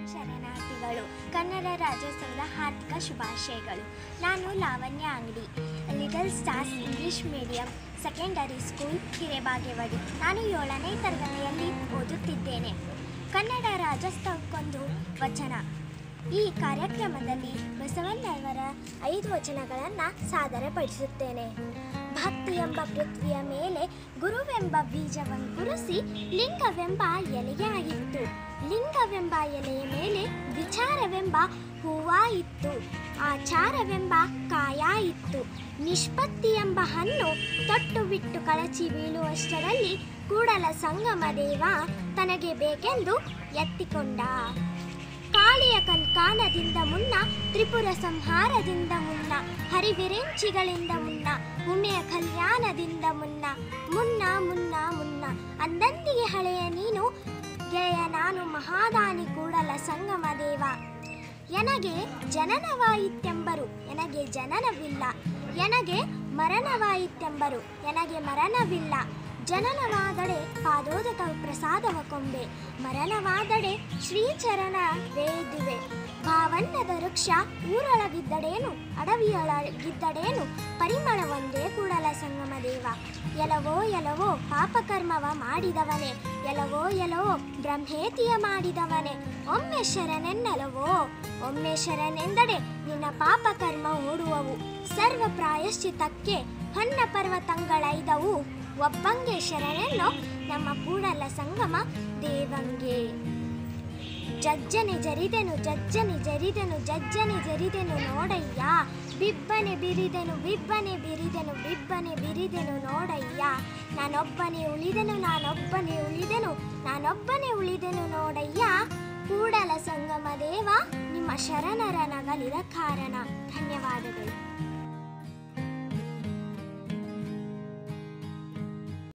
ಶರಣಾರ್ಥಿಗಳು ಕನ್ನಡ ರಾಜ್ಯೋತ್ಸವದ ಹಾರ್ದಿಕ ಶುಭಾಶಯಗಳು ನಾನು Lavanya Angadi little stars English medium secondary school Hirebagewadi ನಾನು ಏಳನೇ ತರಗತಿಯಲ್ಲಿ ಓದುತ್ತಿದ್ದೇನೆ ಕನ್ನಡ ರಾಜ್ಯೋತ್ಸವಕ್ಕೊಂದು ವಚನ ಈ ಕಾರ್ಯಕ್ರಮದಲ್ಲಿ ಬಸವಣ್ಣವರ ಐದು ವಚನಗಳನ್ನು ಸಾದರಪಡಿಸುತ್ತೇನೆ ಭಕ್ತಿ ಎಂಬ ಪೃಥ್ವಿಯ ಮೇಲೆ ಗುರುವೆಂಬ ಬೀಜವಂಕುರಿಸಿ ಲಿಂಗವೆಂಬ ಎಲೆಯಾಗಿತ್ತು ಲಿಂಗವೆಂಬ ಎಲೆಯ ಮೇಲೆ ವಿಚಾರವೆಂಬ ಹೂವ ಇತ್ತು ಆಚಾರವೆಂಬ ಕಾಯ ಇತ್ತು ನಿಷ್ಪತ್ತಿ ಎಂಬ ಹಣ್ಣು ತೊಟ್ಟು ಬಿಟ್ಟು ಕಳಚಿ ಬೀಳುವಷ್ಟರಲ್ಲಿ ಕೂಡಲ ಸಂಗಮ ದೇವ ತನಗೆ ಬೇಕೆಂದು ಎತ್ತಿಕೊಂಡ ಕಾಳಿಯ ಕಣ್ಕಾಣದಿಂದ ಮುನ್ನ ತ್ರಿಪುರ ಸಂಹಾರದಿಂದ ಮುನ್ನ ಹರಿವಿರೆಂಚಿಗಳಿಂದ ಮುನ್ನ ಉಮೆಯ ಕಲ್ಯಾಣದಿಂದ ಮುನ್ನ ಮುನ್ನ ಮುನ್ನ ಮುನ್ನ ಅಂದಂದಿಗೆ ಹಳೆಯ ನೀನು ಗೆಳೆಯ ನಾನು ಮಹಾದಾನಿ ಕೂಡಲ ಸಂಗಮ ದೇವ ಎನಗೆ ಜನನವಾಯಿತೆಂಬರು ಎನಗೆ ಜನನವಿಲ್ಲ ಎನಗೆ ಮರಣವಾಯಿತೆಂಬರು ಎನಗೆ ಮರಣವಿಲ್ಲ ಜನನವಾದಡೆ ಪಾದೋದಕ ಪ್ರಸಾದವ ಕೊಂಬೆ ಮರಣವಾದಡೆ ಶ್ರೀಚರಣ ವೇದಿವೆ ಭಾವಣ್ಣದ ವೃಕ್ಷ ಊರೊಳಗಿದ್ದಡೇನು ಅಡವಿಯೊಳಗಿದ್ದಡೇನು ಪರಿಮಳ ಒಂದೇ ಕೂಡಲ ಸಂಗಮ ದೇವ ಎಲವೋ ಎಲವೋ ಪಾಪಕರ್ಮವ ಮಾಡಿದವನೇ ಎಲವೋ ಎಲವೋ ಬ್ರಹ್ಮೇತಿಯ ಮಾಡಿದವನೇ ಒಮ್ಮೆ ಶರಣೆನ್ನಲವೋ ಒಮ್ಮೆ ಶರಣೆಂದಡೆ ನಿನ್ನ ಪಾಪಕರ್ಮ ಓಡುವವು ಸರ್ವ ಪ್ರಾಯಶ್ಚಿತಕ್ಕೆ ಹೊನ್ನ ಪರ್ವತಂಗಳೈದವು ಒಬ್ಬಂಗೆ ಶರಣೆನ್ನೋ ನಮ್ಮ ಕೂಡಲ ಸಂಗಮ ದೇವಂಗೆ ಜಜ್ಜನೆ ಜರಿದೆನು ಜಜ್ಜನೆ ಜರಿದೆನು ಜಜ್ಜನೆ ಜರಿದೆನು ನೋಡಯ್ಯ ಬಿಬ್ಬನೆ ಬಿರಿದೆನು ಬಿಬ್ಬನೆ ಬಿರಿದೆನು ಬಿಬ್ಬನೆ ಬಿರಿದೆನು ನೋಡಯ್ಯ ನಾನೊಬ್ಬನೇ ಉಳಿದೆನು ನಾನೊಬ್ಬನೇ ಉಳಿದೆನು ನಾನೊಬ್ಬನೇ ಉಳಿದೆನು ನೋಡಯ್ಯ ಕೂಡಲ ಸಂಗಮ ದೇವ ನಿಮ್ಮ ಶರಣರ ನಗಲಿದ ಕಾರಣ ಧನ್ಯವಾದಗಳು